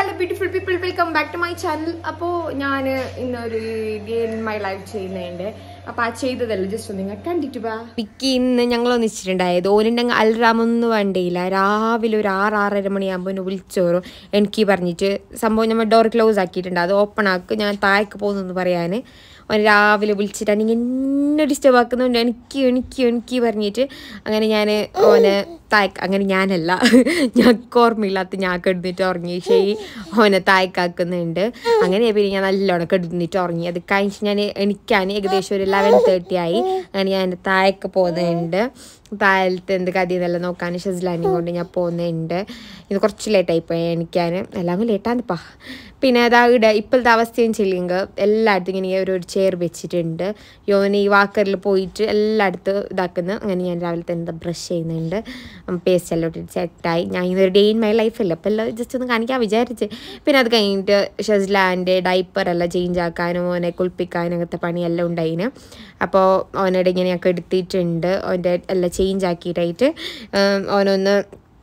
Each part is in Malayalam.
Hello beautiful people welcome back to my channel അപ്പോൾ ഞാൻ ഇന്നൊരു ഡേ ഇൻ മൈ ലൈഫ് ചെയ്യുന്നുണ്ട് അപ്പോൾ ആ ചെയ്തതല്ല ജസ്റ്റ് ഒന്ന് നിങ്ങൾ കണ്ടിട്ട് വാ പിക്ക് ഇന്ന് ഞങ്ങൾ ഒന്നിച്ചിട്ടുണ്ടായത് ഓനുണ്ടെങ്കിൽ അൽറാമൊന്നും വേണ്ടിയില്ല രാവിലെ ഒരു ആറ് ആറര മണിയാകുമ്പോൾ എന്നെ വിളിച്ചോറും എനിക്ക് പറഞ്ഞിട്ട് സംഭവം നമ്മൾ ഡോർ ക്ലോസ് ആക്കിയിട്ടുണ്ട് അത് ഓപ്പൺ ആക്ക് ഞാൻ താഴേക്ക് പോകുന്നു പറയാൻ ഓൻ രാവിലെ വിളിച്ചിട്ടാണ് നിങ്ങൾ എന്നെ ഡിസ്റ്റർബ് ആക്കുന്നുണ്ട് എനിക്ക് എനിക്ക് എനിക്ക് പറഞ്ഞിട്ട് അങ്ങനെ ഞാൻ ഓനെ തായ്ക്ക് അങ്ങനെ ഞാനല്ല ഞങ്ങൾക്ക് ഓർമ്മയില്ലാത്ത ഞാൻ കിടന്നിട്ട് ഉറങ്ങി ശരി ഓനെ തായ്ക്കാക്കുന്നുണ്ട് അങ്ങനെ പിന്നെ ഞാൻ നല്ലോണം കിടന്നിട്ട് ഉറങ്ങി അത് കഴിഞ്ഞ് ഞാൻ എണിക്കാൻ ഏകദേശം ഒരു ലെവൻ തേർട്ടി ആയി അങ്ങനെ ഞാൻ എൻ്റെ താഴേക്ക് പോകുന്നുണ്ട് താഴത്തെ എന്ത് കഥയെന്നെല്ലാം നോക്കാൻ ഷെസ്ലാൻഡിങ് കൊണ്ട് ഞാൻ പോകുന്നുണ്ട് ഇത് കുറച്ച് ലേറ്റായി പോയി എണിക്കാൻ എല്ലാം ലേറ്റാന്നിപ്പാ പിന്നെ അതാ ഇവിടെ ഇപ്പോഴത്തെ അവസ്ഥയും ചെല്ലിങ്ക എല്ലായിടത്തും ഇങ്ങനെ ഒരു ഒരു ചെയർ വെച്ചിട്ടുണ്ട് യോന് ഈ വാക്കറിൽ പോയിട്ട് എല്ലായിടത്തും ഇതാക്കുന്നു അങ്ങനെ ഞാൻ രാവിലെ തന്നെ ബ്രഷ് ചെയ്യുന്നുണ്ട് പേസ്റ്റ് എല്ലാം ഇട്ടിട്ട് സെറ്റായി ഞാൻ ഇതൊരു ഡേ ഇൻ മൈ ലൈഫല്ല അപ്പോൾ എല്ലാം ജസ്റ്റ് ഒന്ന് കാണിക്കാൻ വിചാരിച്ച് പിന്നെ അത് കഴിഞ്ഞിട്ട് ഷെസ്ലാൻ്റെ ഡൈപ്പർ എല്ലാം ചേഞ്ച് ആക്കാനും ഓനെ കുളിപ്പിക്കാനും അങ്ങനത്തെ പണിയെല്ലാം ഉണ്ടായിന് അപ്പോൾ ഓനോട് ഇങ്ങനെ ഞങ്ങൾക്ക് എടുത്തിട്ടുണ്ട് ഓൻ്റെ എല്ലാം ചേഞ്ച് ആക്കിയിട്ടായിട്ട് ഓനൊന്ന്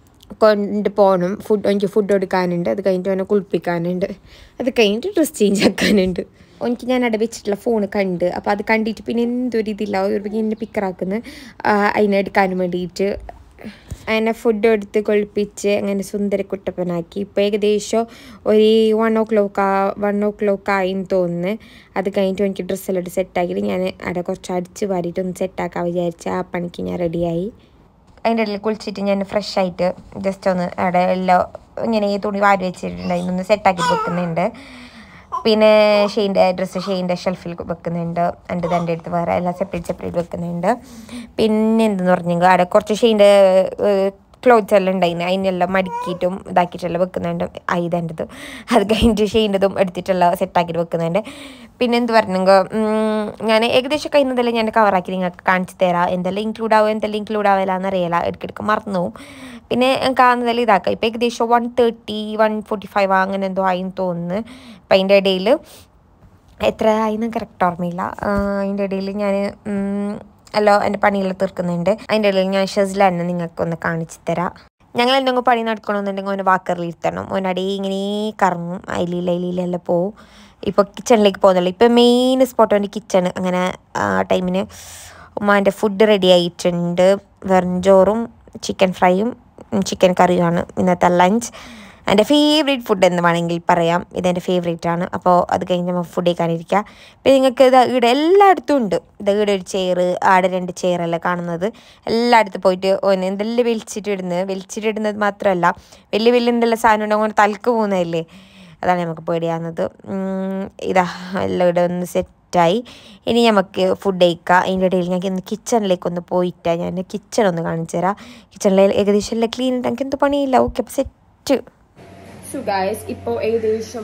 കൊണ്ട് പോകണം ഫുഡ് എനിക്ക് ഫുഡ് കൊടുക്കാനുണ്ട് അത് കഴിഞ്ഞിട്ട് അവനെ കുളിപ്പിക്കാനുണ്ട് അത് കഴിഞ്ഞിട്ട് ഡ്രസ്സ് ചേഞ്ച് ആക്കാനുണ്ട് എനിക്ക് ഞാൻ അവിടെ വെച്ചിട്ടുള്ള ഫോൺ കണ്ട് അപ്പോൾ അത് കണ്ടിട്ട് പിന്നെ എന്തൊരു ഇതില്ല ഒരു എന്നെ പിക്കറാക്കുന്നത് അതിനെടുക്കാനും വേണ്ടിയിട്ട് അങ്ങനെ ഫുഡ് എടുത്ത് കുളിപ്പിച്ച് അങ്ങനെ സുന്ദര കുട്ടപ്പനാക്കി ഇപ്പോൾ ഏകദേശം ഒരു one o'clock one o'clock ആയിന്ന് തോന്നുന്നു അത് കഴിഞ്ഞിട്ട് എനിക്ക് ഡ്രസ്സെല്ലാം ഇട്ട് സെറ്റാക്കിയിട്ട് ഞാൻ അവിടെ കുറച്ച് അടിച്ച് വാരിയിട്ട് ഒന്ന് സെറ്റാക്കാൻ വിചാരിച്ച ആ പണിക്ക് ഞാൻ റെഡിയായി അതിൻ്റെ ഇടയിൽ കുളിച്ചിട്ട് ഞാൻ ഫ്രഷ് ആയിട്ട് ജസ്റ്റ് ഒന്ന് അവിടെ എല്ലാം ഇങ്ങനെ ഈ തുണി വാരി വെച്ചിട്ടുണ്ട് അതിനൊന്ന് സെറ്റാക്കി വെക്കുന്നുണ്ട് പിന്നെ ഷെയിൻ്റെ ഡ്രസ്സ് ഷെയിൻ്റെ ഷെൽഫിൽ വെക്കുന്നുണ്ട് എൻ്റെ തൻ്റെ അടുത്ത് വേറെ എല്ലാം സെപ്പറേറ്റ് സെപ്പറേറ്റ് വെക്കുന്നുണ്ട് പിന്നെ എന്തെന്ന് പറഞ്ഞെങ്കിൽ അവിടെ കുറച്ച് ഷെയിൻ്റെ ക്ലോത്ത്സ് എല്ലാം ഉണ്ടായിന് അതിനെല്ലാം മടക്കിയിട്ടും ഇതാക്കിയിട്ടെല്ലാം വെക്കുന്നുണ്ട് ഐതൻ്റെത് അത് കഴിഞ്ഞിട്ട് ഷെയിൻ്റെതും എടുത്തിട്ടെല്ലാം സെറ്റാക്കിയിട്ട് വെക്കുന്നുണ്ട് പിന്നെ എന്ത് പറഞ്ഞെങ്കിൽ ഞാൻ ഏകദേശം കഴിയുന്നതെല്ലാം ഞാൻ കവറാക്കി നിങ്ങൾക്ക് കാണിച്ചു തരാം എന്തെല്ലാം ഇൻക്ലൂഡ് ആവും എന്തെല്ലാം ഇൻക്ലൂഡ് ആവില്ല എന്നറിയില്ല ഇടയ്ക്കിടയ്ക്ക് മറന്നു പോകും പിന്നെ കാണുന്നതെല്ലാം ഇതാക്കാം ഇപ്പോൾ ഏകദേശം one thirty one forty five അങ്ങനെ എന്തോ ആയിന്ന് തോന്നുന്നു അപ്പം അതിൻ്റെ ഇടയിൽ എത്ര ആയിന്ന് കറക്റ്റ് ഓർമ്മയില്ല അതിൻ്റെ ഇടയിൽ ഞാൻ അല്ലോ എൻ്റെ പണിയെല്ലാം തീർക്കുന്നുണ്ട് അതിൻ്റെ ഇടയിൽ ഞാൻ ഷെസ്ലാനെ നിങ്ങൾക്കൊന്ന് കാണിച്ചു തരാം ഞങ്ങൾ എന്തെങ്കിലും പണി നടക്കണമെന്നുണ്ടെങ്കിൽ ഓന് വാക്കറിൽ ഇരുത്തണം ഓനടി ഇങ്ങനെ കറങ്ങും അയിലിൽ അയിലെല്ലാം പോവും ഇപ്പോൾ കിച്ചണിലേക്ക് പോകുന്നുള്ളൂ ഇപ്പോൾ മെയിൻ സ്പോട്ട് എൻ്റെ കിച്ചൺ അങ്ങനെ ആ ടൈമിന് ഉമ്മാൻ്റെ ഫുഡ് റെഡി ആയിട്ടുണ്ട് വെറും ചോറും ചിക്കൻ ഫ്രൈയും ചിക്കൻ കറിയുമാണ് ഇന്നത്തെ ലഞ്ച് എൻ്റെ ഫേവറേറ്റ് ഫുഡ് എന്ന് വേണമെങ്കിൽ പറയാം ഇതെൻ്റെ ഫേവറേറ്റ് ആണ് അപ്പോൾ അത് കഴിഞ്ഞ് നമ്മൾ ഫുഡ് കഴിക്കാനിരിക്കുക പിന്നെ നിങ്ങൾക്ക് ഇത് ഇവിടെ എല്ലായിടത്തും ഉണ്ട് ഇത് ഇവിടെ ഒരു ചെയർ ആടെ രണ്ട് ചെയറല്ല കാണുന്നത് എല്ലായിടത്തും പോയിട്ട് ഓന് എന്തെല്ലാം വലിച്ചിട്ട് ഇടുന്നത് വലിച്ചിട്ട് ഇടുന്നത് മാത്രമല്ല വലിയ വലിയ എന്തെല്ലാം സാധനം ഉണ്ടെങ്കിൽ അങ്ങനെ തലക്ക് പോകുന്നതല്ലേ അതാണ് നമുക്ക് പേടിയാകുന്നത് ഇതാ എല്ലാം ഇവിടെ ഒന്ന് സെറ്റായി ഇനി നമുക്ക് ഫുഡ് കഴിക്കാം അതിൻ്റെ ഇടയിൽ ഞങ്ങൾക്ക് ഇന്ന് കിച്ചണിലേക്ക് ഒന്ന് പോയിട്ടാ ഞാൻ കിച്ചൺ ഒന്ന് കാണിച്ചു തരാം കിച്ചണിൽ ഏകദേശം എല്ലാം ക്ലീൻ ഉണ്ട് എനിക്ക് എന്ത് പണിയില്ല ഓക്കെ അപ്പോൾ സെറ്റ് സോ ഗായ്സ് ഇപ്പോൾ ഏകദേശം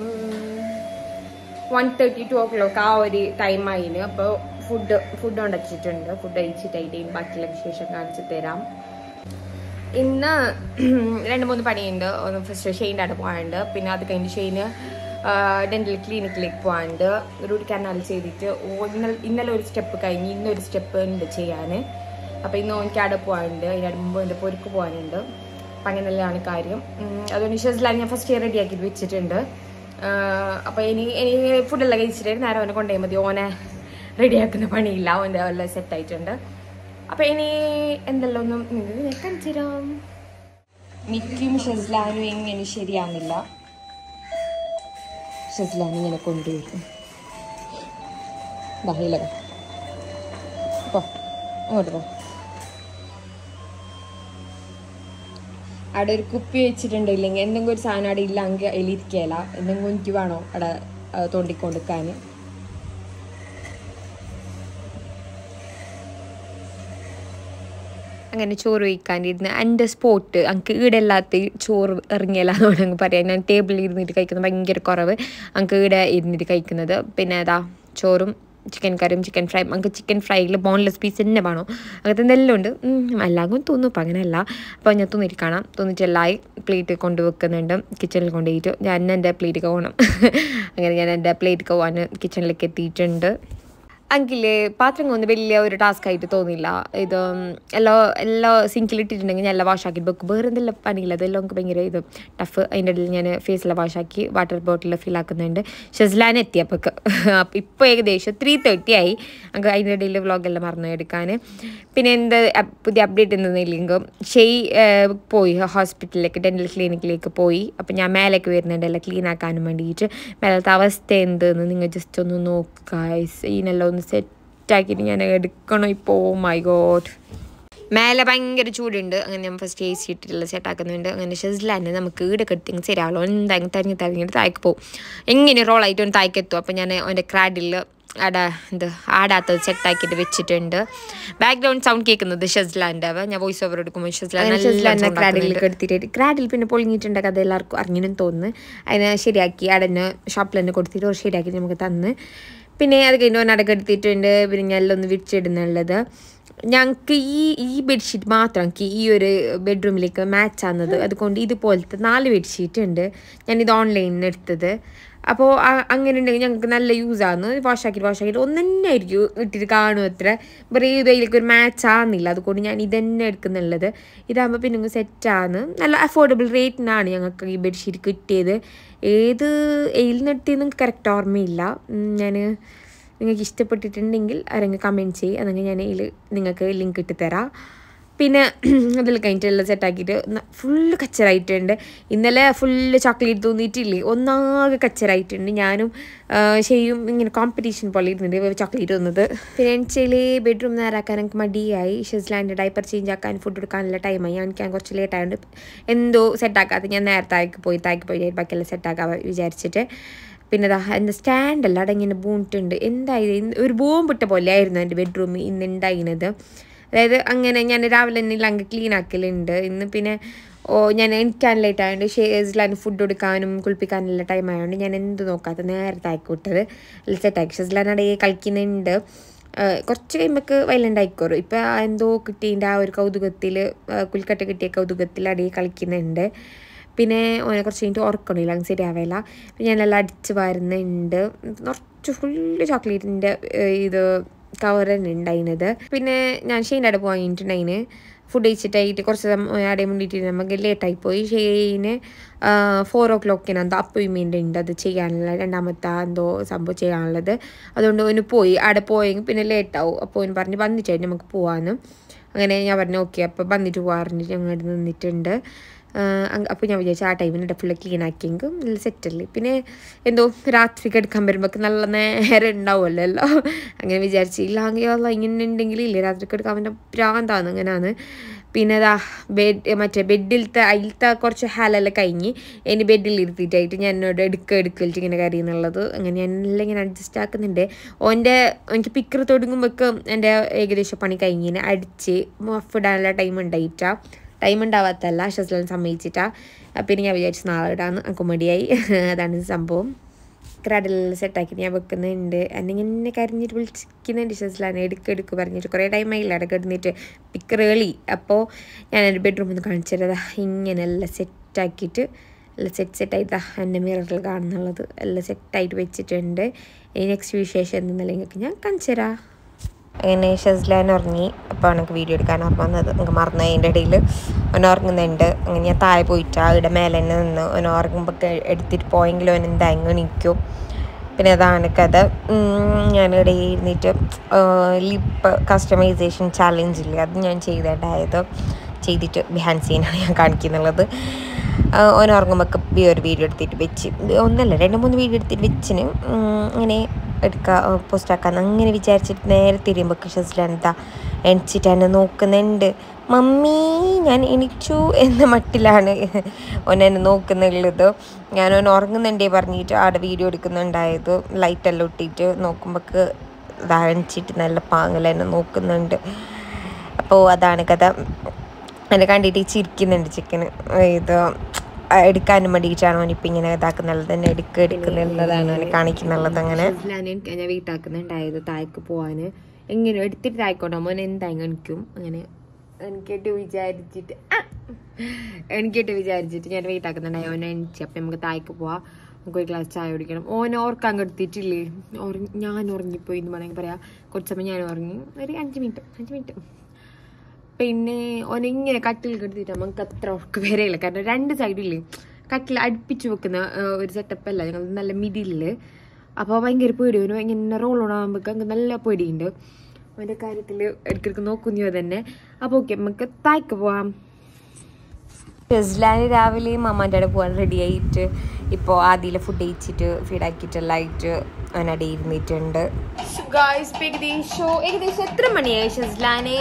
one thirty two o'clock ആ ഒരു ടൈം ആയിന് അപ്പോൾ ഫുഡ് ഫുഡ് കൊണ്ടുവച്ചിട്ടുണ്ട് ഫുഡ് കഴിച്ചിട്ടായിട്ട് ബാക്കിയുള്ള വിശേഷം കാണിച്ചു തരാം ഇന്ന് രണ്ട് മൂന്ന് പണിയുണ്ട് ഒന്ന് ഫസ്റ്റ് ഷെയിൻ്റെ അവിടെ പോകാനുണ്ട് പിന്നെ അത് കഴിഞ്ഞ് ഷെയിന് ഡെന്റൽ ക്ലിനിക്കിലേക്ക് പോകാനുണ്ട് റൂട്ട് കനാൽ ചെയ്തിട്ട് ഇന്നലെ ഇന്നലെ ഒരു സ്റ്റെപ്പ് കഴിഞ്ഞ് ഇന്നൊരു സ്റ്റെപ്പ് ഉണ്ട് ചെയ്യാൻ അപ്പോൾ ഇന്ന് എനിക്ക് അവിടെ പോകാനുണ്ട് അതിൻ്റെ മുമ്പ് എൻ്റെ പൊരുക്ക് പോകാനുണ്ട് അപ്പം അങ്ങനെയുള്ളതാണ് കാര്യം അതുകൊണ്ട് ഷെസ്ലാൻ ഞാൻ ഫസ്റ്റ് ഇയർ റെഡിയാക്കി വെച്ചിട്ടുണ്ട് അപ്പോൾ ഇനി ഇനി ഫുഡെല്ലാം കഴിച്ചിട്ട് നേരെ അവനെ കൊണ്ടുപോയി മതി ഓനെ റെഡിയാക്കുന്ന പണിയില്ല ഓൻ്റെ എല്ലാം സെറ്റായിട്ടുണ്ട് അപ്പോൾ ഇനി എന്തെല്ലാം ഒന്നും നിങ്ങൾ കാണിച്ചു തരാം മിക്കും ഷെസ്ലാനും ഇങ്ങനെ ശരിയാകുന്നില്ല ഷെസ്ലാൻ ഇങ്ങനെ കൊണ്ടുവരും ബഹില പോ അങ്ങോട്ട് പോ അവിടെ ഒരു കുപ്പി വെച്ചിട്ടുണ്ട് ഇല്ലെങ്കിൽ എന്തെങ്കിലും ഒരു സാധനം അവിടെ ഇല്ലെങ്കിൽ അതിലിരിക്കല എന്തെങ്കിലും എനിക്ക് വേണോ അവിടെ തോണ്ടിക്കൊടുക്കാൻ അങ്ങനെ ചോറ് വയ്ക്കാനിരുന്ന് എൻ്റെ സ്പോട്ട് എനിക്ക് ഈടെ അല്ലാത്ത ചോറ് ഇറങ്ങിയല്ല എന്നാണ് പറയാം ഞാൻ ടേബിളിൽ ഇരുന്നിട്ട് കഴിക്കുന്നത് ഭയങ്കര കുറവ് എനിക്ക് ഈടെ ഇരുന്നിട്ട് കഴിക്കുന്നത് പിന്നെ അതാ ചോറും ചിക്കൻ കറിയും ചിക്കൻ ഫ്രൈ നമുക്ക് ചിക്കൻ ഫ്രൈയിൽ ബോൺലെസ് പീസ് തന്നെ വേണോ അങ്ങനത്തെ എന്തെല്ലാം ഉണ്ട് എല്ലാവർക്കും തോന്നും അപ്പം അങ്ങനെയല്ല അപ്പോൾ ഞാൻ തോന്നിയിട്ട് കാണാം തോന്നിയിട്ട് എല്ലായി പ്ലേറ്റ് കൊണ്ട് വെക്കുന്നുണ്ട് കിച്ചണിൽ കൊണ്ടുപോയിട്ട് ഞാൻ എൻ്റെ പ്ലേറ്റ് പോകണം അങ്ങനെ ഞാൻ എൻ്റെ പ്ലേറ്റ് പോകാൻ കിച്ചണിലേക്ക് എത്തിയിട്ടുണ്ട് അങ്കില് പാത്രം കൊണ്ട് വലിയ ഒരു ടാസ്ക് ആയിട്ട് തോന്നില്ല ഇത് എല്ലാം എല്ലാം സിങ്കിലിട്ടിട്ടുണ്ടെങ്കിൽ ഞാൻ എല്ലാം വാഷാക്കി വെക്കും വേറെ എന്തെല്ലാം പണിയില്ല അതെല്ലാം എനിക്ക് ഭയങ്കര ഇത് ടഫ് അതിൻ്റെ ഇടയിൽ ഞാൻ ഫേസിലെ വാഷാക്കി വാട്ടർ ബോട്ടിൽ ഫിൽ ആക്കുന്നുണ്ട് ഷെസ്ലാൻ എത്തി അപ്പോൾ അപ്പോൾ ഇപ്പോൾ ഏകദേശം ത്രീ തേർട്ടി ആയി നമുക്ക് അതിൻ്റെ ഇടയിൽ വ്ളോഗെല്ലാം മറന്നു എടുക്കാൻ പിന്നെ എന്ത് അപ് പുതിയ അപ്ഡേറ്റ് എന്തെന്നില്ലെങ്കിൽ ഷെയ് ഏഹ്, പോയി ഹോസ്പിറ്റലിലേക്ക് ഡെൻ്റൽ ക്ലിനിക്കിലേക്ക് പോയി അപ്പോൾ ഞാൻ മേലേക്ക് വരുന്നുണ്ട് എല്ലാം ക്ലീൻ ആക്കാനും വേണ്ടിയിട്ട് മേലത്തെ അവസ്ഥ എന്തെന്ന് നിങ്ങൾ ജസ്റ്റ് ഒന്ന് നോക്കുക ഇതിനെല്ലാം ഒന്ന് സെറ്റാക്കിയിട്ട് ഞാൻ എടുക്കണം ഇപ്പോൾ മൈ ഗോഡ് മേലെ ഭയങ്കര ചൂടുണ്ട് അങ്ങനെ ഞാൻ ഫസ്റ്റ് എ സി ഇട്ടിട്ടുള്ള സെറ്റ് ആക്കുന്നുണ്ട് അങ്ങനെ ഷെസ്ലാനെ നമുക്ക് ഈടെ കെട്ടിങ് ശരിയാവുള്ളൂ എന്തായാലും തരിഞ്ഞ് തരിഞ്ഞിട്ട് തായ്ക്ക് പോകും എങ്ങനെ റോളായിട്ട് ഒന്ന് തായ്ക്കെത്തും അപ്പോൾ ഞാൻ അവൻ്റെ ക്രാഡിൽ ആടാ എന്ത് ആടാത്തത് സെറ്റാക്കിയിട്ട് വെച്ചിട്ടുണ്ട് ബാക്ക്ഗ്രൗണ്ട് സൗണ്ട് കേൾക്കുന്നത് ഷെസ്ലാൻ്റെ ഞാൻ വോയിസ് ഓവർ എടുക്കുമ്പോൾ ഷെസ്ലാൻ ക്രാഡിൽ എടുത്തിട്ട് ക്രാഡിൽ പിന്നെ പൊളിഞ്ഞിട്ടുണ്ട് അത് എല്ലാവർക്കും അറിഞ്ഞെന്ന് തോന്നുന്നു അതിനെ ശരിയാക്കി അടന് ഷോപ്പിൽ തന്നെ കൊടുത്തിട്ട് ഒരു ശരിയാക്കി നമുക്ക് തന്ന് പിന്നെ അത് കഴിഞ്ഞ് ഒന്ന് അടക്കെടുത്തിട്ടുണ്ട് പിന്നെ ഞാൻ എല്ലാം ഒന്ന് വിരിച്ചിടുന്നുള്ളത് ഞങ്ങൾക്ക് ഈ ഈ ബെഡ്ഷീറ്റ് മാത്രം എനിക്ക് ഈ ഒരു ബെഡ്റൂമിലേക്ക് മാച്ച് ആവുന്നത് അതുകൊണ്ട് ഇതുപോലത്തെ നാല് ബെഡ്ഷീറ്റ് ഉണ്ട് ഞാനിത് ഓൺലൈനിൽ നിന്ന് എടുത്തത് അപ്പോൾ അങ്ങനെ ഉണ്ടെങ്കിൽ ഞങ്ങൾക്ക് നല്ല യൂസ് ആകുന്നു വാഷ് ആക്കിയിട്ട് വാഷ് ആക്കിയിട്ട് ഒന്ന് തന്നെ ആയിരിക്കും ഇട്ടിട്ട് കാണും അത്ര വേറെ ഏത് അതിലേക്ക് ഒരു മാച്ച് ആകുന്നില്ല അതുകൊണ്ട് ഞാൻ ഇതന്നെ എടുക്കുന്നുള്ളത് ഇതാകുമ്പോൾ പിന്നെ നിങ്ങൾക്ക് സെറ്റാണ് നല്ല അഫോർഡബിൾ റേറ്റിനാണ് ഞങ്ങൾക്ക് ഈ ബെഡ്ഷീറ്റ് കിട്ടിയത് ഏത് എയിൽ നിന്ന് എടുത്തതെന്ന് എനിക്ക് കറക്റ്റ് ഓർമ്മയില്ല ഞാൻ നിങ്ങൾക്ക് ഇഷ്ടപ്പെട്ടിട്ടുണ്ടെങ്കിൽ ആരെങ്കിലും കമൻറ്റ് ചെയ്യും അതെങ്കിൽ ഞാൻ ഇതിൽ നിങ്ങൾക്ക് ലിങ്ക് ഇട്ടുതരാം പിന്നെ അതിൽ കഴിഞ്ഞിട്ട് എല്ലാം സെറ്റാക്കിയിട്ട് ഫുള്ള് കച്ചറായിട്ടുണ്ട് ഇന്നലെ ഫുള്ള് ചോക്ലേറ്റ് തോന്നിയിട്ടില്ലേ ഒന്നാകെ കച്ചറായിട്ടുണ്ട് ഞാനും ആ, ചെയ്യും ഇങ്ങനെ കോമ്പറ്റീഷൻ പോലെ ഇരുന്നിട്ട് ചോക്ലേറ്റ് തന്നത് പിന്നെ എണിച്ചാൽ ബെഡ്റൂം നേരാക്കാൻ എനിക്ക് മടിയായി ഷെസ്ലാൻ്റെ ഡൈപ്പർ ചേഞ്ച് ആക്കാൻ ഫുഡ് എടുക്കാനുള്ള ടൈമായി ഞാൻ കുറച്ച് ലേറ്റ് ആയതുകൊണ്ട് എന്തോ സെറ്റാക്കാത്ത ഞാൻ നേരത്തെ ആയിക്ക് പോയി തായ്ക്ക് പോയി ബാക്കിയെല്ലാം സെറ്റാക്കാൻ വിചാരിച്ചിട്ട് പിന്നെ ദാ എൻ്റെ സ്റ്റാൻഡല്ല അവിടെ ഇങ്ങനെ ബൂണിട്ടുണ്ട് എന്തായത് ഒരു ബോംബിട്ട പോലെ ആയിരുന്നു എൻ്റെ ബെഡ്റൂമിൽ ഇന്ന് ഉണ്ടായിരുന്നത് അതായത് അങ്ങനെ ഞാൻ രാവിലെ തന്നെ അങ്ങ് ക്ലീൻ ആക്കലുണ്ട് ഇന്ന് പിന്നെ ഓ ഞാൻ എനിക്കാൻ ലേറ്റ് ആയതുകൊണ്ട് ഷേസിലാൻ ഫുഡ് കൊടുക്കാനും കുളിപ്പിക്കാനുള്ള ടൈം ആയതുകൊണ്ട് ഞാൻ എന്ത് നോക്കാത്ത നേരത്തെ ആയിക്കോട്ടത് സെറ്റാക്കി ഷെസിലാനടെ കളിക്കുന്നുണ്ട് ഏഹ് കുറച്ച് കഴിയുമ്പോൾ വയലൻ്റ് ആയിക്കോറും ഇപ്പം എന്തോ കിട്ടിയതിൻ്റെ ആ ഒരു കൗതുകത്തിൽ കുൽക്കട്ട കിട്ടിയ കൗതുകത്തിൽ അടിയെ കളിക്കുന്നുണ്ട് പിന്നെ ഓനെ കുറച്ച് കഴിഞ്ഞിട്ട് ഉറക്കണില്ല അങ്ങ് ശരിയാവില്ല പിന്നെ ഞാനെല്ലാം അടിച്ച് വരുന്നുണ്ട് കുറച്ച് ഫുള്ള് ചോക്ലേറ്റിൻ്റെ ഇത് കവർ തന്നെ ഉണ്ടായിരുന്നത് പിന്നെ ഞാൻ ഷെയിൻ്റെ അവിടെ പോയിട്ടുണ്ടായിന് ഫുഡ് കഴിച്ചിട്ടായിട്ട് കുറച്ച് അവിടെ മുണ്ടിട്ട് നമുക്ക് ലേറ്റായി പോയി ഷെയിന് ഫോർ ഓ ക്ലോക്കിന് എന്തോ അപ്പോയിൻമെൻ്റ് ഉണ്ട് അത് ചെയ്യാനുള്ള രണ്ടാമത്തെ എന്തോ സംഭവം ചെയ്യാനുള്ളത് അതുകൊണ്ട് ഓന് പോയി അവിടെ പോയെങ്കിൽ പിന്നെ ലേറ്റാവും അപ്പോൾ ഓന് പറഞ്ഞ് വന്നിട്ടായിട്ട് നമുക്ക് പോവാന്ന് അങ്ങനെ ഞാൻ പറഞ്ഞു ഓക്കെ അപ്പോൾ വന്നിട്ട് പോകാറുണ്ട് ഞങ്ങൾ അവിടെ നിന്നിട്ടുണ്ട് അപ്പോൾ ഞാൻ വിചാരിച്ചു ആ ടൈമിന് ഫുള്ള് ക്ലീൻ ആക്കിയെങ്കിൽ നല്ല സെറ്റല്ലേ പിന്നെ എന്തോ രാത്രി കിടക്കാൻ വരുമ്പോൾ നല്ല നേരം ഉണ്ടാവുമല്ലോ എല്ലാം അങ്ങനെ വിചാരിച്ചില്ല അങ്ങനെ ഇങ്ങനെ ഉണ്ടെങ്കിൽ ഇല്ലേ രാത്രി കിടക്കാൻ പറ്റുന്ന പ്രാന്താണ് അങ്ങനെയാണ് പിന്നെ അതാ ബെഡ് മറ്റേ ബെഡിലത്തെ അതിലത്തെ കുറച്ച് ഹാലെല്ലാം കഴിഞ്ഞ് ഇനി ബെഡിൽ ഇരുത്തിയിട്ടായിട്ട് ഞാൻ എന്നോട് എടുക്ക എടുക്കലിട്ട് ഇങ്ങനെ കറിയുന്നുള്ളത് അങ്ങനെ ഞാൻ എല്ലാം ഇങ്ങനെ അഡ്ജസ്റ്റ് ആക്കുന്നുണ്ട് ഓൻ്റെ എനിക്ക് പിക്കർ തുടങ്ങുമ്പോഴേക്കും എൻ്റെ ഏകദേശം പണി കഴിഞ്ഞിന് അടിച്ച് മഫ് ഇടാനുള്ള ടൈം ഉണ്ടായിട്ടാ ടൈം ഉണ്ടാവാത്തല്ല ഷസ്ലൻ സമ്മതിച്ചിട്ടാ പിന്നെ ഞാൻ വിചാരിച്ചു നാളെ ഇടാന്ന് എനിക്ക് മടിയായി അതാണ് സംഭവം ക്രാഡിലെല്ലാം സെറ്റാക്കി ഞാൻ വെക്കുന്നുണ്ട് എന്നെ ഇങ്ങനെ കരഞ്ഞിട്ട് വിളിച്ചിരിക്കുന്നുണ്ട് ഷസ്ലാൻ എടുക്ക് എടുക്ക് പറഞ്ഞിട്ട് കുറേ ടൈം ആയില്ല അവിടെ കിടന്നിട്ട് പിക്കർ ഏളി അപ്പോൾ ഞാൻ എൻ്റെ ബെഡ്റൂമിൽ നിന്ന് കാണിച്ചതാ ഇങ്ങനെ എല്ലാം സെറ്റാക്കിയിട്ട് എല്ലാം സെറ്റ് സെറ്റായിട്ടാ എൻ്റെ മിററിൽ കാണുന്നുള്ളത് എല്ലാം സെറ്റായിട്ട് വെച്ചിട്ടുണ്ട് ഇനി നെക്സ്റ്റ് വിശേഷം എന്തെന്നല്ലെങ്കിൽ ഞാൻ കാണിച്ചു തരാം അങ്ങനെ ഷസ്ലാൻ ഉറങ്ങി അപ്പോൾ എനിക്ക് വീഡിയോ എടുക്കാൻ ഓർമ്മ വന്നത് എനിക്ക് മറന്നു അതിൻ്റെ ഇടയിൽ അവൻ ഉറങ്ങുന്നുണ്ട് അങ്ങനെ ഞാൻ താഴെ പോയിട്ട് അവിടെ മേലെ തന്നെ നിന്ന് അവൻ ഉറങ്ങുമ്പോൾ എടുത്തിട്ട് പോയെങ്കിലും അവൻ എന്തായെങ്കിലും നിൽക്കും പിന്നെ അതാണ് കഥ ഞാനിവിടെ ഇരുന്നിട്ട് ലിപ്പ് കസ്റ്റമൈസേഷൻ ചാലഞ്ച് ഇല്ലേ അത് ഞാൻ ചെയ്തിട്ടായത് ചെയ്തിട്ട് ബിഹാൻ സീനാണ് ഞാൻ കാണിക്കുന്നുള്ളത് ഓൻ ഉറങ്ങുമ്പോൾ ഈ ഒരു വീഡിയോ എടുത്തിട്ട് വെച്ച് ഒന്നല്ല രണ്ട് മൂന്ന് വീഡിയോ എടുത്തിട്ട് വെച്ചിന് അങ്ങനെ എടുക്കുക പോസ്റ്റാക്കാന്ന് അങ്ങനെ വിചാരിച്ചിട്ട് നേരെ തിരിയുമ്പോൾ ഷസ്ലാൻതാ എണിച്ചിട്ട് എന്നെ നോക്കുന്നുണ്ട് മമ്മി ഞാൻ എണിച്ചു എന്ന മട്ടിലാണ് ഓൻ എന്നെ നോക്കുന്നുള്ളത് ഞാൻ ഓൻ ഉറങ്ങുന്നുണ്ടേ പറഞ്ഞിട്ട് അവിടെ വീഡിയോ എടുക്കുന്നുണ്ടായത് ലൈറ്റെല്ലാം ഇട്ടിട്ട് നോക്കുമ്പോൾ ഇതാ എണിച്ചിട്ട് നല്ല പാങ്ങൽ എന്നെ നോക്കുന്നുണ്ട് അപ്പോൾ അതാണ് കഥ എന്നെ കണ്ടിട്ട് ചിരിക്കുന്നുണ്ട് ചിക്കന് ഇത് എടുക്കാനും വേണ്ടിയിട്ടാണ് അവനിപ്പോൾ ഇങ്ങനെ ഇതാക്കുന്നുള്ളത് തന്നെ എടുക്കുക എടുക്കുന്നുള്ളതാണ് അവനെ കാണിക്കുന്നുള്ളത് അങ്ങനെ ഞാൻ വീട്ടാക്കുന്നുണ്ടായത് തായ്ക്ക് പോവാൻ എങ്ങനെ എടുത്തിട്ട് തായ്ക്കോട്ടോ മോൻ എന്തായാലും എനിക്കും അങ്ങനെ എനിക്കിട്ട് വിചാരിച്ചിട്ട് എനിക്കിട്ട് വിചാരിച്ചിട്ട് ഞാൻ വീട്ടാക്കുന്നുണ്ടായി അവനെ എണിച്ച് അപ്പം നമുക്ക് തായ്ക്ക് പോവാം നമുക്ക് ഒരു ഗ്ലാസ് ചായ കുടിക്കണം ഓൻ ഓർക്കാൻ കെടുത്തിട്ടില്ലേ ഉറങ്ങി ഞാൻ ഉറങ്ങിപ്പോയി എന്ന് വേണമെങ്കിൽ പറയാം കുറച്ച് സമയം ഞാൻ ഉറങ്ങി ഒരു അഞ്ച് മിനിറ്റ് അഞ്ച് മിനിറ്റ് പിന്നെ ഓനിങ്ങനെ കട്ടിൽ കെടുത്തിട്ട് നമുക്ക് അത്ര ഉറക്കം വരെയില്ല കാരണം രണ്ട് സൈഡില്ലേ കട്ടിൽ അടുപ്പിച്ച് വെക്കുന്ന ആ, ഒരു സെറ്റപ്പ് അല്ല ഞങ്ങൾ നല്ല മിഡിലില് അപ്പോൾ ഭയങ്കര പേടി ഓന് ഇങ്ങനെ റോൾ ഓണാകുമ്പോൾ അങ്ങ് നല്ല പേടിയുണ്ട് അവൻ്റെ കാര്യത്തിൽ ഇടയ്ക്കിടയ്ക്ക് നോക്കുന്നയോ തന്നെ അപ്പോൾ ഓക്കെ നമുക്ക് തായ്ക്ക് പോവാം ടെസ്ലാന് രാവിലെ മാമാൻ്റെ അവിടെ പോകാൻ റെഡി ആയിട്ട് ഇപ്പോൾ ആദ്യം ഫുഡ് കഴിച്ചിട്ട് ഫീഡാക്കിയിട്ടെല്ലാം ആയിട്ട് അവനവിടെ ഇരുന്നിട്ടുണ്ട് ഏകദേശം ഏകദേശം എത്ര മണിയായി ഷെസ്ലാനെ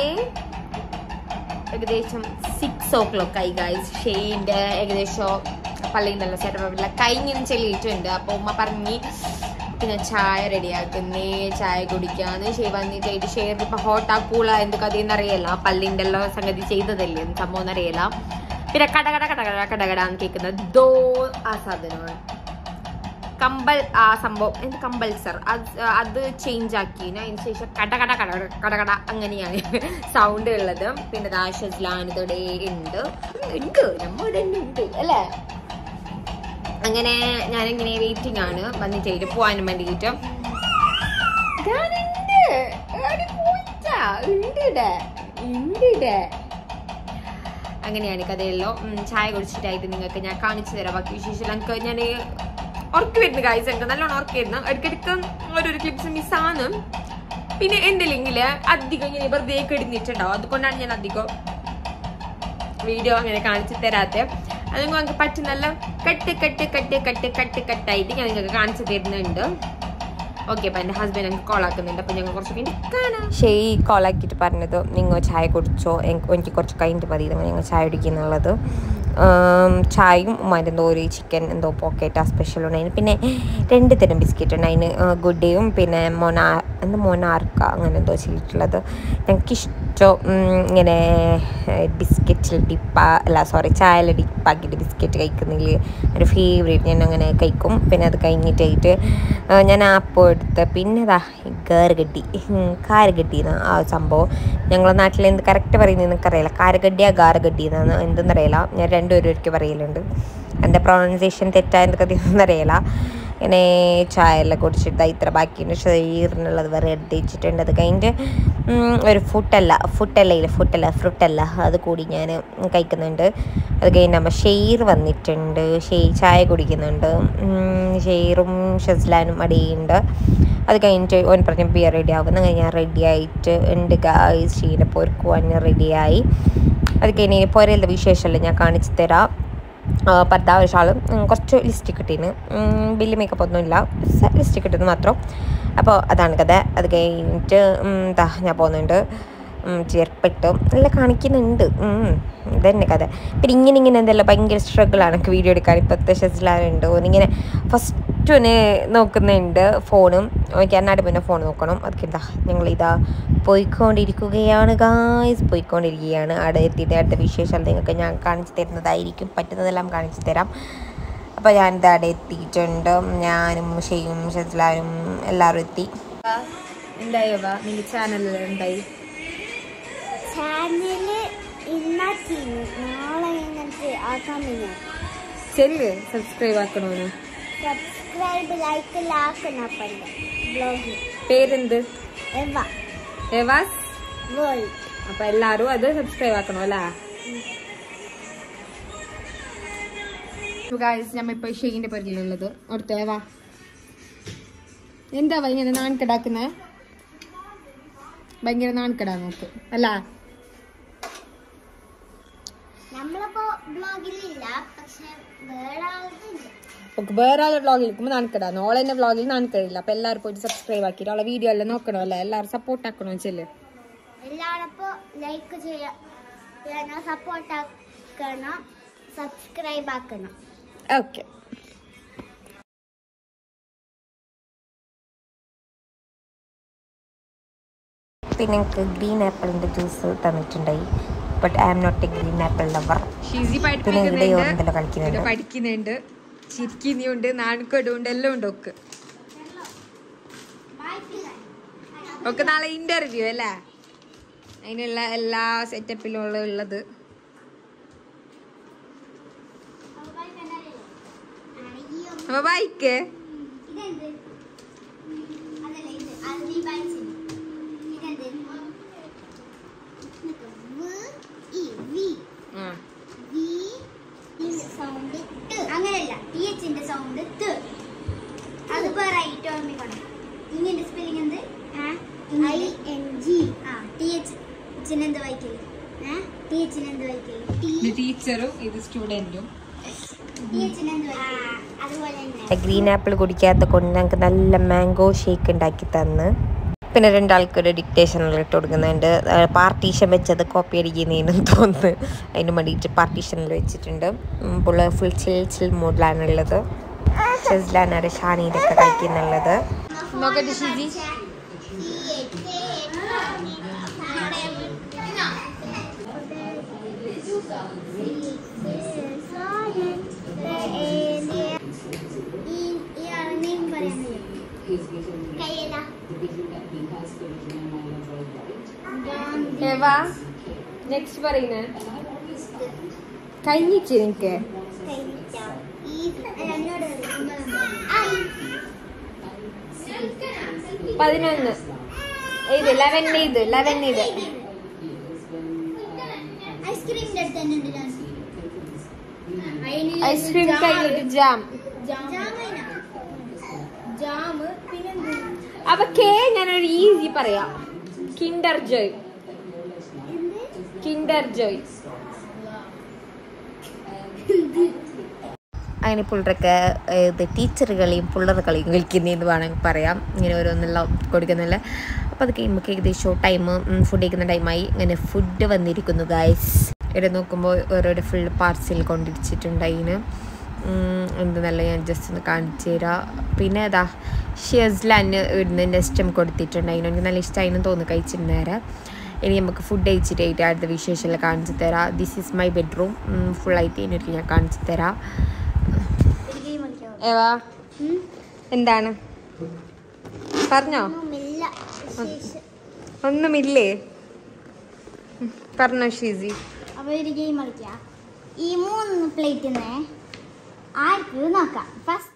ഏകദേശം സിക്സ് ഓ ക്ലോക്ക് ആയി ഗായ്സ് ഷെയ്ൻ്റെ ഏകദേശം പള്ളിയിൽ നല്ല സെറ്റപ്പില്ല കഴിഞ്ഞും ചെല്ലിയിട്ടുണ്ട് അപ്പോൾ ഉമ്മ പറഞ്ഞ് പിന്നെ ചായ റെഡിയാക്കുന്നേ ചായ കുടിക്കാന്ന് ഷെയ് വന്നിട്ടായിട്ട് ഷെയർ ഇപ്പൊ ഹോട്ടാ കൂള എന്ത് കഥയെന്ന് അറിയില്ല പള്ളിൻ്റെ എല്ലാം സംഗതി ചെയ്തതല്ലേ എന്ത് സംഭവം എന്നറിയില്ല പിന്നെ കട കട കട കട കട കട എന്ന് കേൾക്കുന്നത് ദോ ആ സാധനമാണ് കമ്പൽ ആ സംഭവം എന്ത് കമ്പൽസർ അത് അത് ചേഞ്ച് ആക്കി അതിന് ശേഷം കട കട കട കട കട അങ്ങനെയാണ് സൗണ്ട് ഉള്ളത് പിന്നെ ദാഷസ്ലാനിതടെ ഉണ്ട് ഉണ്ട് നമ്മുടെ ഉണ്ട് അല്ലേ അങ്ങനെ ഞാനിങ്ങനെ വെയിറ്റിംഗ് ആണ് വന്നിട്ട് പോവാനും വേണ്ടിയിട്ട് ഞാനുണ്ട്. എടി പോയിട്ടാ. ഉണ്ടിടെ. ഉണ്ടിടെ. അങ്ങനെയാണ് കഥയല്ലോ ഉം, ചായ കുടിച്ചിട്ടായിട്ട് നിങ്ങൾക്ക് ഞാൻ കാണിച്ചു തരാം ബാക്കി വിശേഷം എനിക്ക് ഞാൻ ഉറക്കി വരുന്നു കാഴ്ച എനിക്ക് നല്ലോണം ഉറക്കി വരുന്നു ഇടയ്ക്കിടയ്ക്ക് ഓരോരോ ക്ലിപ്സ് മിസ്സാണ് പിന്നെ എന്തില്ലെങ്കിൽ അധികം ഇങ്ങനെ വെറുതെ കിടന്നിട്ടുണ്ടാവും അതുകൊണ്ടാണ് ഞാൻ അധികം വീഡിയോ അങ്ങനെ കാണിച്ചു തരാത്ത അതുകൊണ്ട് നമുക്ക് പറ്റുന്നല്ല cut cut cut cut cut കട്ടായിട്ട് ഞാൻ നിങ്ങൾക്ക് കാണിച്ചു തരുന്നുണ്ട് ഓക്കെ അപ്പം എൻ്റെ ഹസ്ബൻഡ് എനിക്ക് കോൾ ആക്കുന്നുണ്ട് അപ്പം ഞങ്ങൾ കുറച്ച് കഴിഞ്ഞിട്ട് കാണാം ഷെയ് കോൾ ആക്കിയിട്ട് പറഞ്ഞത് നിങ്ങൾ ചായ കുടിച്ചോ എനിക്ക് എനിക്ക് കുറച്ച് കഴിഞ്ഞിട്ട് മതി ഇതങ്ങനെ ഞങ്ങൾ ചായ കുടിക്കുന്നുള്ളത് ആം, ചായയും ഉമ്മാൻ്റെ എന്തോ ഒരു ചിക്കൻ എന്തോ പോക്കറ്റ് ആ സ്പെഷ്യൽ ഉണ്ടായിരുന്നു പിന്നെ രണ്ട് തരം ബിസ്ക്കറ്റ് ഉണ്ട് അതിന് ഗുഡ് ഡേയും പിന്നെ മൊനാ എന്താ മൊനാർക്ക അങ്ങനെ എന്തോ ചെയ്തിട്ടുള്ളത് ഞങ്ങൾക്കിഷ്ടം ഇങ്ങനെ ബിസ്ക്കറ്റിൽ ഡിപ്പ അല്ല സോറി ചായയിൽ ഡിപ്പാക്കിയിട്ട് ബിസ്ക്കറ്റ് കഴിക്കുന്നില്ല ഒരു ഫേവറേറ്റ് ഞാൻ അങ്ങനെ കഴിക്കും പിന്നെ അത് കഴിഞ്ഞിട്ടായിട്ട് ആ, ഞാൻ ആപ്പ് എടുത്ത് പിന്നെ ഇതാ ഗാറുകട്ടി കാരഗഡി എന്നാണ് ആ സംഭവം ഞങ്ങളെ നാട്ടിൽ എന്ത് കറക്റ്റ് പറയുന്നത് എനിക്കറിയില്ല കാരഗഡിയാ ഗാറുകട്ടി എന്നാണ് എന്തെന്നറിയില്ല ഞാൻ രണ്ടുപേരും ഒരിക്കൽ പറയലുണ്ട് എൻ്റെ പ്രൊണൗൺസിയേഷൻ തെറ്റായ കഥയൊന്നും ഇങ്ങനെ ചായ എല്ലാം കുടിച്ചിട്ട് ഇത്ര ബാക്കിയുണ്ട് ശരീരത്തിനുള്ളത് വേറെ എടുത്ത് വെച്ചിട്ടുണ്ട് അത് കഴിഞ്ഞിട്ട് ഉം, ഒരു ഫുട്ടല്ല ഫുട്ടല്ല ഇല്ല ഫുട്ടല്ല ഫ്രൂട്ടല്ല അത് കൂടി ഞാൻ കഴിക്കുന്നുണ്ട് അത് കഴിഞ്ഞ് നമ്മൾ ഷെയർ വന്നിട്ടുണ്ട് ഷെയ് ചായ കുടിക്കുന്നുണ്ട് ഉം, ഷെയറും ഷസ്ലാനും അടിയുണ്ട് അത് കഴിഞ്ഞിട്ട് ഓൻ പറഞ്ഞ ബിയർ റെഡി ആകുന്ന ഞാൻ റെഡി ആയിട്ട് ഉണ്ട് ഗായ്സ് ഷീനെ പൊരുക്കുവാൻ റെഡിയായി അത് കഴിഞ്ഞ് പോരല്ല വിശേഷമല്ല ഞാൻ കാണിച്ചു തരാം പർദ്ദ ഒരു ഷാളും ഉം, കുറച്ച് ലിസ്റ്റിക് കിട്ടീന് ബില്ല് മേക്കപ്പ് ഒന്നുമില്ല ലിസ്റ്റിക് കിട്ടുന്നത് മാത്രം അപ്പോൾ അതാണ് കഥ അത് കഴിഞ്ഞിട്ട് ഉം, ദാ ഞാൻ പോകുന്നുണ്ട് ചെറുപ്പിട്ട് എല്ലാം കാണിക്കുന്നുണ്ട് ഉം, ഇതന്നെ കഥ പിന്നെ ഇങ്ങനെ ഇങ്ങനെ എന്തെല്ലാം ഭയങ്കര സ്ട്രഗിളാണ് എനിക്ക് വീഡിയോ എടുക്കാൻ ഇപ്പോഴത്തെ ഷെസിലാനുണ്ട് ഓനിങ്ങനെ ഫസ്റ്റ് ഒന്ന് നോക്കുന്നുണ്ട് ഫോണും എനിക്ക് എന്നാട് പിന്നെ ഫോൺ നോക്കണം അതൊക്കെ എന്താ ഞങ്ങളിതാ പോയിക്കൊണ്ടിരിക്കുകയാണ് ഗായ്സ് പോയിക്കൊണ്ടിരിക്കുകയാണ് അവിടെ എത്തിയിട്ട് അടുത്ത വിശേഷം നിങ്ങൾക്ക് ഞാൻ കാണിച്ചു തരുന്നതായിരിക്കും പറ്റുന്നതെല്ലാം കാണിച്ചു തരാം അപ്പോൾ ഞാൻ ഇതാ അവിടെ എത്തിയിട്ടുണ്ട് ഞാനും ഷെയ്യും ഷെസ്ലാനും എല്ലാവരും എത്തി എന്തായോ നിന്റെ ചാനലിൽ എന്തായി ചാനല് ഇന്നാക്കിന് നാളെ ഞങ്ങൾക്ക് ആക്കാൻ പിന്നെ ചെല്ല് സബ്സ്ക്രൈബ് ആക്കണോന്ന് സബ്സ്ക്രൈബ് ലൈക്ക് ലാക്കണം പണ്ട് ബ്ലോഗിൽ പേരെന്ത് എവ എവാസ് വേൾഡ് അപ്പൊ എല്ലാരും അത് സബ്സ്ക്രൈബ് ആക്കണം അല്ലേ ഞമ്മ ഇപ്പൊ ഷെയ്ന്റെ പരിധിയിലുള്ളത് അടുത്ത വാ എന്താ വാ ഇങ്ങനെ നാൺകടാക്കുന്ന ഭയങ്കര നാൺകടാ നോക്ക് അല്ല നമ്മളിപ്പോ ബ്ലോഗിലില്ല പക്ഷെ വേറെ ആളുണ്ട് ഓക്കെ വേറെ ആളെ വ്ളോഗിൽ നിൽക്കുമ്പോൾ നാൺകടാന്ന് ഓളെ തന്നെ വ്ളോഗിൽ നാൺകടില്ല അപ്പൊ എല്ലാവരും പോയിട്ട് സബ്സ്ക്രൈബ് ആക്കിയിട്ട് അവളെ വീഡിയോ എല്ലാം നോക്കണോ അല്ലേ എല്ലാവരും സപ്പോർട്ട് ആക്കണോ ചെല്ല് എല്ലാവരപ്പോ ലൈക്ക് ചെയ്യാൻ സപ്പോർട്ട് ആക്കണം സബ്സ്ക്രൈബ് ആക്കണം ഓക്കെ പിന്നെ എനിക്ക് ഗ്രീൻ ആപ്പിളിൻ്റെ ജ്യൂസ് തന്നിട്ടുണ്ടായി but I am not a green apple lover ഷീസി പിന്നെ ഇവിടെ ഓർമ്മല്ലോ കളിക്കുന്നുണ്ട് പഠിക്കുന്നുണ്ട് ചിരിക്കുന്നുണ്ട് നാണക്കേടുണ്ട് എല്ലാം ഉണ്ട് ഒക്കെ ഒക്കെ നാളെ ഇന്റർവ്യൂ അല്ലേ അതിനുള്ള എല്ലാ സെറ്റപ്പിലും ഉള്ള ഉള്ളത് അയ്യോ അപ്പൊ വായിക്ക് ഇതെന്ത് അതല്ല ഇത് അൽവി വായിച്ചിന് ഇതെന്ത് വ് ഇ വി വി ന്റെ സൗണ്ട് ട് അങ്ങനെയല്ല ടി എച്ചിന്റെ സൗണ്ട് ട് അത് റൈറ്റ് ഓർമ്മിക്കണം ഇങ്ങനെ സ്പെല്ലിംഗ് എന്ത് ഐ എൻ ജി ആ ടി എച്ച് എച്ചിന് എന്ത് വായിക്കല് ടി എച്ചിന് എന്ത് വായിക്കല് ടി ടീച്ചറും ഇത് സ്റ്റുഡന്റും ടി എച്ചിന് എന്ത് വായിക്കല് അതുപോലെ തന്നെ ഗ്രീൻ ആപ്പിൾ കുടിക്കാത്ത കൊണ്ട് ഞങ്ങൾക്ക് നല്ല മാംഗോ ഷേക്ക് ഉണ്ടാക്കി തന്ന് പിന്നെ രണ്ടാൾക്കൊരു ഡിക്റ്റേഷനിൽ ഇട്ട് കൊടുക്കുന്നുണ്ട് പാർട്ടീഷൻ വെച്ചത് കോപ്പി അടിക്കുന്നതിനും തോന്നുന്നു അതിന് വേണ്ടിയിട്ട് പാർട്ടീഷനിൽ വെച്ചിട്ടുണ്ട് പുള്ള ഫുൾ ചിൽ ചിൽ മൂഡിലാണുള്ളത് ഷെസ്ലാനാണ് ഷാനീരൊക്കെ കഴിക്കുന്നുള്ളത് നോക്കട്ടെ ഷിജി ഏവാ നെക്സ്റ്റ് പറയുന്നേ കഴിഞ്ഞിച്ച് നിനക്ക് പതിനൊന്ന് ഇത് ലെവൻ ഇത് ലെവൻ ഇത് ഐസ്ക്രീമിന്റെ അടുത്ത് തന്നെ ഉണ്ട് ഞാൻ ഐസ്ക്രീം കഴിഞ്ഞിട്ട് ജാം ജാമ് പിന്നെന്ത് അപ്പൊ കേ ഞാനൊരു ഈസി പറയാം കിൻഡർ ജോയ് കിൻഡർ ജോയ് അങ്ങനെ പിള്ളേരൊക്കെ ഇത് ടീച്ചർ കളിയും പിള്ളേർ കളിയും കളിക്കുന്നതെന്ന് വേണമെങ്കിൽ പറയാം ഇങ്ങനെ ഓരോന്നെല്ലാം കൊടുക്കുന്നില്ല അപ്പോൾ അത് കഴിയുമ്പോൾ ഏകദേശം ടൈം ഫുഡ് കഴിക്കുന്ന ടൈമായി ഇങ്ങനെ ഫുഡ് വന്നിരിക്കുന്നു ഗായ്സ് ഇവിടെ നോക്കുമ്പോൾ ഓരോരോ ഫുൾ പാർസൽ കൊണ്ടിരിച്ചിട്ടുണ്ടായിന് എന്ത് നല്ല ഞാൻ ജസ്റ്റ് ഒന്ന് കാണിച്ചു തരാം പിന്നെ അതാ ഷെസ്ലാന് ഇവിടുന്ന് നെസ്റ്റം കൊടുത്തിട്ടുണ്ടായിരുന്നു എനിക്ക് നല്ല ഇഷ്ടമായിരുന്നു തോന്നുന്നു കഴിച്ചിട്ടുണ്ടായിരുന്നു ഇനി നമുക്ക് ഫുഡ് കഴിച്ചിട്ടായിട്ട് അടുത്ത വിശേഷമെല്ലാം കാണിച്ചു തരാം ദിസ് ഈസ് മൈ ബെഡ്റൂം ഫുള്ളായിട്ട് ഇതിനൊരു ഞാൻ കാണിച്ചു തരാം ഏവാ എന്താണ് പറഞ്ഞോ ഒന്നുമില്ല ഒന്നുമില്ലേ ഉം, പറഞ്ഞോ ഷീസി അപ്പൊ ഒരു ഗെയിം കളിക്കാം ഈ മൂന്ന് പ്ലേറ്റിന്ന് ആർക്ക് നോക്കാം ഫസ്റ്റ്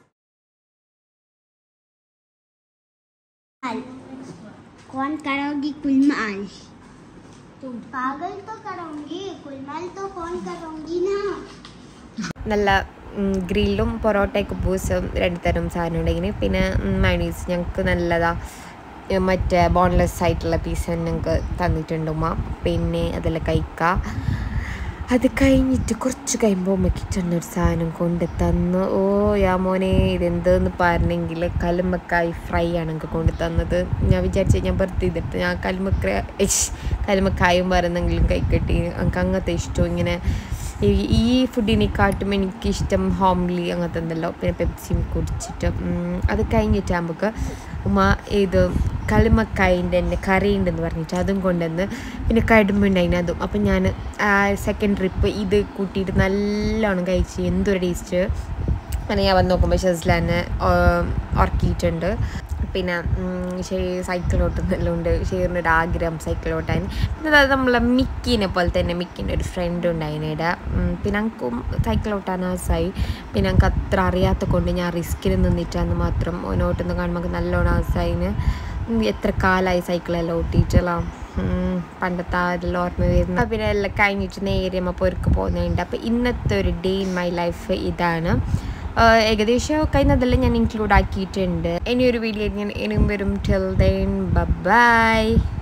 कौन करोगी कुलमाल तुम पागल तो करोगी कुलमाल तो कौन करोगी ना നല്ല ഗ്രില്ലും പൊറോട്ടയൊക്കെ പൂസും രണ്ട് തരം സാധനം ഉണ്ടെങ്കിൽ പിന്നെ മൈനീസ് ഞങ്ങൾക്ക് നല്ലതാ ഉം, മറ്റേ ബോൺലെസ് ആയിട്ടുള്ള പീസ് ഞങ്ങൾക്ക് തന്നിട്ടുണ്ട് ഉമ്മ പിന്നെ അതെല്ലാം കഴിക്കുക അത് കഴിഞ്ഞിട്ട് കുറച്ച് കഴിയുമ്പോൾ ഉമ്മ കിച്ചണിൽ ഒരു സാധനം കൊണ്ട് തന്നു ഓ യാ മോനെ ഇതെന്തെന്ന് പറഞ്ഞെങ്കിൽ കലുമക്കായി ഫ്രൈ ആണ് എനിക്ക് കൊണ്ട് തന്നത് ഞാൻ വിചാരിച്ചു ഞാൻ വെറുതെ ചെയ്തിട്ട് ഞാൻ കലുമക്ക ഇഷ് കലുമക്കായും പറയുന്നെങ്കിലും കഴിക്കട്ടെ എനിക്ക് അങ്ങനത്തെ ഇഷ്ടവും ഇങ്ങനെ ഈ- ഈ ഫുഡിനെക്കാട്ടും എനിക്കിഷ്ടം ഹോംലി അങ്ങനത്തെ ഉണ്ടല്ലോ പിന്നെ പെപ്സിയും കുടിച്ചിട്ട് ഉം, അത് കഴിഞ്ഞിട്ട് നമുക്ക് ഉമ്മ ഇത് കളിമക്കായിൻ്റെ തന്നെ കറി ഉണ്ടെന്ന് പറഞ്ഞിട്ട് അതും കൊണ്ടുവന്ന് പിന്നെ കടുമ്പുണ്ടായിന് അതും അപ്പം ഞാൻ ആ സെക്കൻഡ് ട്രിപ്പ് ഇത് കൂട്ടിയിട്ട് നല്ലോണം കഴിച്ച് എന്തൊരു ടേസ്റ്റ് അങ്ങനെ ഞാൻ വന്ന് നോക്കുമ്പോൾ ഷെസ്ലാനെ ഉറക്കിയിട്ടുണ്ട് പിന്നെ സൈക്കിൾ ഓട്ടുന്നെല്ലാം ഉണ്ട് ഷെയറിന് ഒരു ആഗ്രഹം സൈക്കിൾ ഓട്ടാൻ പിന്നെ അത് നമ്മളെ മിക്കിനെ പോലെ തന്നെ മിക്കിൻ്റെ ഒരു ഫ്രണ്ട് ഉണ്ടായിനിടെ പിന്നെ എനിക്കും സൈക്കിൾ ഓട്ടാൻ ആസായി പിന്നെ എനിക്ക് അത്ര അറിയാത്ത കൊണ്ട് ഞാൻ റിസ്കിൽ നിന്നിട്ടാന്ന് മാത്രം ഓനോട്ടുന്ന കാണുമ്പോൾ നല്ലോണം ആസായിന് ഉം, എത്ര കാലമായി സൈക്കിളെല്ലാം ഓട്ടിയിട്ടല്ലോ ഉം, പണ്ടത്തെ ആ അതെല്ലാം ഓർമ്മ വരുന്നു പിന്നെ എല്ലാം കഴിഞ്ഞിട്ട് നേരെ നമ്മൾ പൊരുക്ക് പോകുന്നുണ്ട് അപ്പോൾ ഇന്നത്തെ ഒരു ഡേ ഇൻ മൈ ലൈഫ് ഇതാണ് ആഹ് ഏകദേശം കഴിഞ്ഞതെല്ലാം ഞാൻ ഇൻക്ലൂഡ് ആക്കിയിട്ടുണ്ട് ഇനി ഒരു വീഡിയോ ഞാൻ ഇനിയും വരും ടിൽ ദെൻ ബൈ